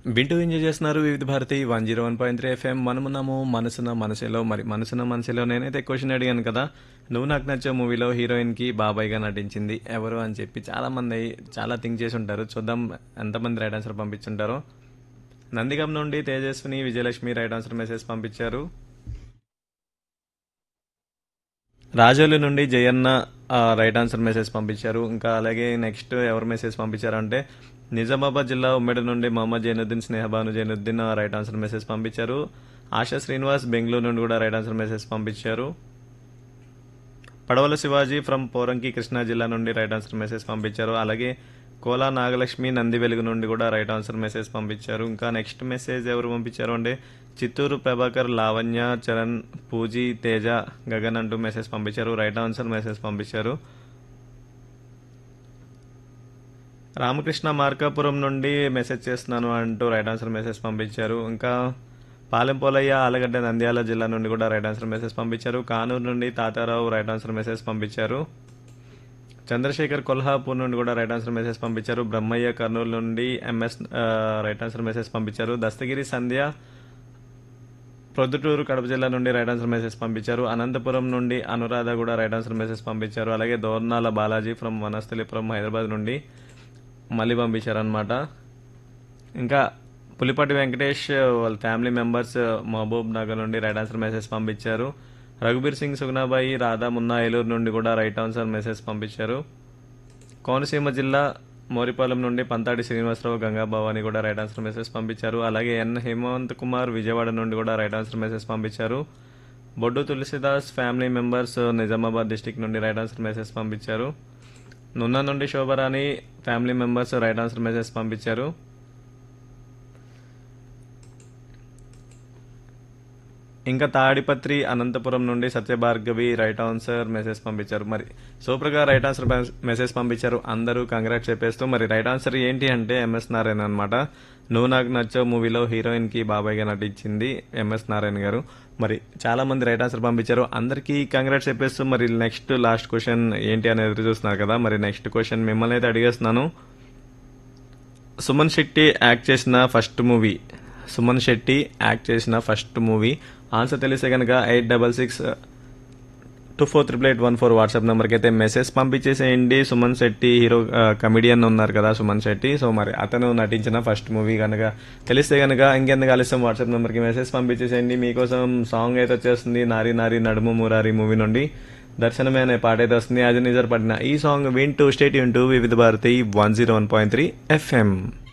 వింటూ ఎంజాయ్ చేస్తున్నారు Vividh Bharati one zero one point three FM మనమున్నాము మనసున మనసులో మరి మనసున మనసులో నేనైతే క్వశ్చన్ అడిగాను కదా నువ్వు నాకు నచ్చే మూవీలో హీరోయిన్కి బాబాయ్గా నటించింది ఎవరు అని చెప్పి చాలా మంది చాలా థింక్ చేసి ఉంటారు చూద్దాం ఎంతమంది రైట్ ఆన్సర్ పంపించుంటారో నందిగం నుండి Tejaswini Vijayalakshmi right answer message పంపించారు రాజోలు నుండి జయన్న ఆ, రైట్ ఆన్సర్ మెసేజ్ పంపించారు ఇంకా అలాగే నెక్స్ట్ ఎవరు మెసేజ్ పంపించారు అంటే నిజామాబాద్ జిల్లా ఉమ్మడి నుండి మహమ్మద్ జైనుద్దీన్ స్నేహబాను జైనుద్దీన్ ఆ, రైట్ ఆన్సర్ మెసేజ్ పంపించారు ఆశా శ్రీనివాస్ బెంగళూరు నుండి కూడా రైట్ ఆన్సర్ మెసేజ్ పంపించారు పడవల శివాజీ ఫ్రమ్ పోరంకి కృష్ణా జిల్లా నుండి రైట్ ఆన్సర్ మెసేజ్ పంపించారు అలాగే కోలా నాగలక్ష్మి నంది వెలుగు నుండి కూడా రైట్ ఆన్సర్ మెసేజ్ పంపించారు ఇంకా నెక్స్ట్ మెసేజ్ ఎవరు పంపించారు అంటే చిత్తూరు ప్రభాకర్ లావణ్య చరణ్ పూజీ తేజ గగన్ అంటూ మెసేజ్ పంపించారు రైట్ ఆన్సర్ మెసేజ్ పంపించారు రామకృష్ణ మార్కాపురం నుండి మెసేజ్ చేస్తున్నాను అంటూ రైట్ ఆన్సర్ మెసేజ్ పంపించారు ఇంకా పాలెం పోలయ్య ఆలగడ్డ నంద్యాల జిల్లా నుండి కూడా రైట్ ఆన్సర్ మెసేజ్ పంపించారు కానూరు నుండి తాతారావు రైట్ ఆన్సర్ మెసేజ్ పంపించారు చంద్రశేఖర్ కొల్హాపూర్ నుండి కూడా రైట్ ఆన్సర్ మెసేజ్ పంపించారు బ్రహ్మయ్య కర్నూలు నుండి ఎంఎస్ ఆ, రైట్ ఆన్సర్ మెసేజ్ పంపించారు దస్తగిరి సంధ్య ప్రొద్దుటూరు కడప జిల్లా నుండి రైట్ ఆన్సర్ మెసేజ్ పంపించారు అనంతపురం నుండి అనురాధ కూడా రైట్ ఆన్సర్ మెసేజ్ పంపించారు అలాగే దోర్నాల బాలాజీ ఫ్రమ్ వనస్థలిపురం హైదరాబాద్ నుండి మళ్ళీ పంపించారనమాట ఇంకా పులిపాటి వెంకటేష్ వాళ్ళ ఫ్యామిలీ మెంబర్స్ మహబూబ్ నగర్ నుండి రైట్ ఆన్సర్ మెసేజ్ పంపించారు రఘుబీర్ సింగ్ సుగ్నాబాయి రాధా మున్నా ఏలూరు నుండి కూడా రైట్ ఆన్సర్ మెసేజ్ పంపించారు కోనసీమ జిల్లా మోరిపాలెం నుండి పంతాడి శ్రీనివాసరావు గంగా భవాని కూడా రైట్ ఆన్సర్ మెసేజ్ పంపించారు అలాగే ఎన్ హేమంత్ కుమార్ విజయవాడ నుండి కూడా రైట్ ఆన్సర్ మెసేజ్ పంపించారు Boddu Tulasidas family members Nizamabad district నుండి రైట్ ఆన్సర్ మెసేజ్ పంపించారు నున్న నుండి Shobharani family members right answer message పంపించారు ఇంకా తాడిపత్రి అనంతపురం నుండి సత్యభార్గవి రైట్ ఆన్సర్ మెసేజ్ పంపించారు మరి సూపర్గా రైట్ ఆన్సర్ మెసేజ్ పంపించారు అందరూ కంగ్రాట్ చెప్పేస్తూ మరి రైట్ ఆన్సర్ ఏంటి అంటే ఎంఎస్ నారాయణ అనమాట నువ్వు నాకు నచ్చో మూవీలో హీరోయిన్ కి బాబాయ్గా నటించింది ఎంఎస్ నారాయణ గారు మరి చాలా మంది రైట్ ఆన్సర్ పంపించారు అందరికీ కంగ్రాట్స్ చెప్పేస్తూ మరి నెక్స్ట్ లాస్ట్ క్వశ్చన్ ఏంటి అనేది ఎదురు చూస్తున్నారు కదా మరి నెక్స్ట్ క్వశ్చన్ మిమ్మల్ని అయితే అడిగేస్తున్నాను సుమన్ శెట్టి యాక్ట్ చేసిన first movie Suman Shetty act చేసిన ఫస్ట్ మూవీ ఆన్సర్ తెలిస్తే కనుక eight double six two four triple eight one four WhatsApp నెంబర్కి అయితే మెసేజ్ పంపించేసేయండి సుమన్ శెట్టి హీరో కమిడియన్ ఉన్నారు కదా సుమన్ శెట్టి సో మరి అతను నటించిన ఫస్ట్ మూవీ కనుక తెలిస్తే కనుక ఇంకెందుకు ఆలస్యం వాట్సాప్ నెంబర్కి మెసేజ్ పంపించేసేయండి మీకోసం సాంగ్ అయితే వచ్చేస్తుంది నారి నారి నడుము మురారి మూవీ నుండి దర్శనమే అనే పాట అయితే వస్తుంది అది నిజర్ పడిన ఈ సాంగ్ వింటూ స్టేట్ యూన్ to Vividh Bharati one zero one point three FM